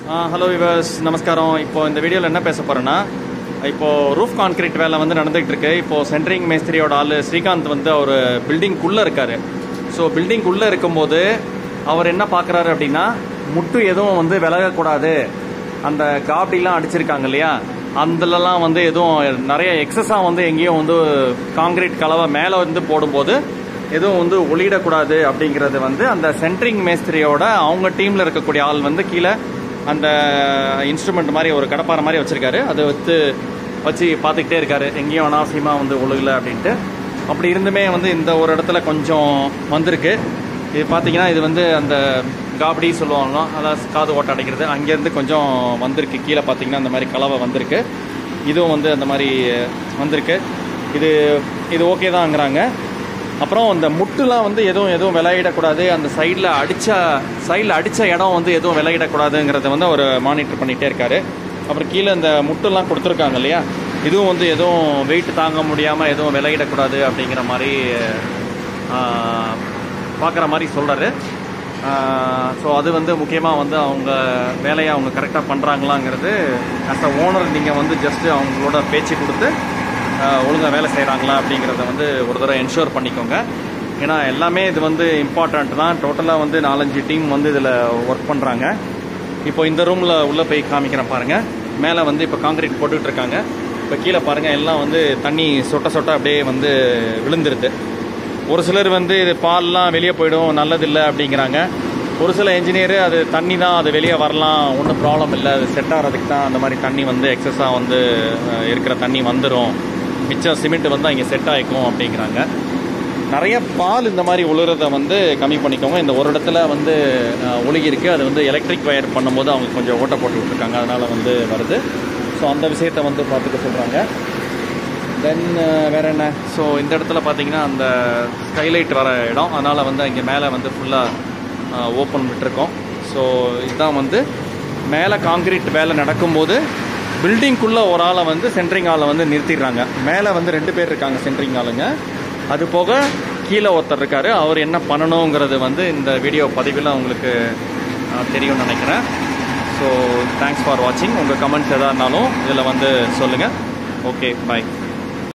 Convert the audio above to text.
hello viewers நமஸ்காரம் இப்போ இந்த வீடியோவில் என்ன பேச போகிறேன்னா இப்போ ரூஃப் கான்கிரீட் வேலை வந்து நடந்துகிட்டு இருக்கு இப்போ சென்ட்ரிங் மேஸ்திரியோட ஆள் ஸ்ரீகாந்த் வந்து அவர் பில்டிங்குள்ளே இருக்காரு ஸோ பில்டிங்குள்ளே இருக்கும்போது அவர் என்ன பார்க்குறாரு அப்படின்னா முட்டு எதுவும் வந்து விலகக்கூடாது அந்த காப்டிலாம் அடிச்சிருக்காங்க இல்லையா அதுலலாம் வந்து எதுவும் நிறைய எக்ஸஸாக வந்து எங்கேயும் வந்து காங்கிரீட் கலவை மேலே வந்து போடும்போது எதுவும் வந்து ஒளியிடக்கூடாது அப்படிங்கிறது வந்து அந்த சென்ட்ரிங் மேஸ்திரியோட அவங்க டீமில் இருக்கக்கூடிய ஆள் வந்து கீழே அந்த இன்ஸ்ட்ருமெண்ட் மாதிரி ஒரு கடப்பாறை மாதிரி வச்சிருக்காரு அதை வச்சு வச்சு பார்த்துக்கிட்டே இருக்காரு எங்கேயும் அனாவசியமாக வந்து ஒழுகலை அப்படின்ட்டு அப்படி இருந்துமே வந்து இந்த ஒரு இடத்துல கொஞ்சம் வந்திருக்கு இது பார்த்தீங்கன்னா இது வந்து அந்த காபடி சொல்லுவாங்க அதாவது காது ஓட்ட அடைக்கிறது அங்கேருந்து கொஞ்சம் வந்திருக்கு கீழே பார்த்தீங்கன்னா அந்த மாதிரி கலவை வந்திருக்கு இதுவும் வந்து அந்த மாதிரி வந்திருக்கு இது இது ஓகே தான்ங்கிறாங்க அப்புறம் அந்த முட்டுலாம் வந்து எதுவும் எதுவும் விளையிடக்கூடாது அந்த சைடில் அடித்த சைடில் அடித்த இடம் வந்து எதுவும் விளையிடக்கூடாதுங்கிறத வந்து அவர் மானிட்டர் பண்ணிகிட்டே இருக்காரு அப்புறம் கீழே இந்த முட்டுலாம் கொடுத்துருக்காங்க இல்லையா இதுவும் வந்து எதுவும் வெயிட் தாங்க முடியாமல் எதுவும் விளையிடக்கூடாது அப்படிங்கிற மாதிரி பார்க்குற மாதிரி சொல்கிறாரு ஸோ அது வந்து முக்கியமாக வந்து அவங்க வேலையை அவங்க கரெக்டாக பண்ணுறாங்களாங்கிறது ஆஸ் அ ஓனர் நீங்கள் வந்து ஜஸ்ட்டு அவங்களோட பேச்சு கொடுத்து ஒழுங்காக வேலை செய்கிறாங்களா அப்படிங்கிறத வந்து ஒரு தடவை என்ஷூர் பண்ணிக்கோங்க ஏன்னா எல்லாமே இது வந்து இம்பார்ட்டண்ட் தான் டோட்டலாக வந்து நாலஞ்சு டீம் வந்து இதில் ஒர்க் பண்ணுறாங்க இப்போ இந்த ரூமில் உள்ளே போய் காமிக்கிறேன் பாருங்கள் மேலே வந்து இப்போ காங்கிரீட் போட்டுக்கிட்டு இருக்காங்க இப்போ கீழே பாருங்கள் எல்லாம் வந்து தண்ணி சொட்ட சொட்ட அப்படியே வந்து விழுந்துருது ஒரு சிலர் வந்து இது பால்லாம் வெளியே போயிடும் நல்லதில்லை அப்படிங்கிறாங்க ஒரு சில இன்ஜினியர் அது தண்ணி தான் அது வெளியே வரலாம் ஒன்றும் ப்ராப்ளம் இல்லை அது செட் ஆகிறதுக்கு தான் அந்த மாதிரி தண்ணி வந்து எக்ஸஸாக வந்து இருக்கிற தண்ணி வந்துடும் மிச்சம் சிமெண்ட் வந்து அங்கே செட் ஆகிக்கும் அப்படிங்கிறாங்க நிறைய பால் இந்த மாதிரி உழுறத வந்து கம்மி பண்ணிக்கோங்க இந்த ஒரு இடத்துல வந்து ஒழுகி இருக்குது அது வந்து எலக்ட்ரிக் வயர் பண்ணும்போது அவங்க கொஞ்சம் ஓட்ட போட்டு விட்ருக்காங்க அதனால் வந்து வருது ஸோ அந்த விஷயத்தை வந்து பார்த்துக்க சொல்கிறாங்க தென் வேறு என்ன ஸோ இந்த இடத்துல பார்த்தீங்கன்னா அந்த ஸ்கைலைட் வர இடம் அதனால் வந்து இங்கே மேலே வந்து ஃபுல்லாக ஓப்பன் விட்டுருக்கோம் ஸோ இதுதான் வந்து மேலே காங்கிரீட் வேலை நடக்கும்போது பில்டிங்குள்ளே ஒரு ஆளை வந்து சென்ட்ரிங் ஆளை வந்து நிறுத்திடுறாங்க மேலே வந்து ரெண்டு பேர் இருக்காங்க சென்ட்ரிங் ஆளுங்க அது போக கீழே ஒருத்தர் இருக்கார் அவர் என்ன பண்ணணுங்கிறது வந்து இந்த வீடியோ பதிவில் உங்களுக்கு தெரியும்னு நினைக்கிறேன் ஸோ தேங்க்ஸ் ஃபார் வாட்சிங் உங்கள் கமெண்ட்ஸ் எதாக இருந்தாலும் இதில் வந்து சொல்லுங்கள் ஓகே பாய்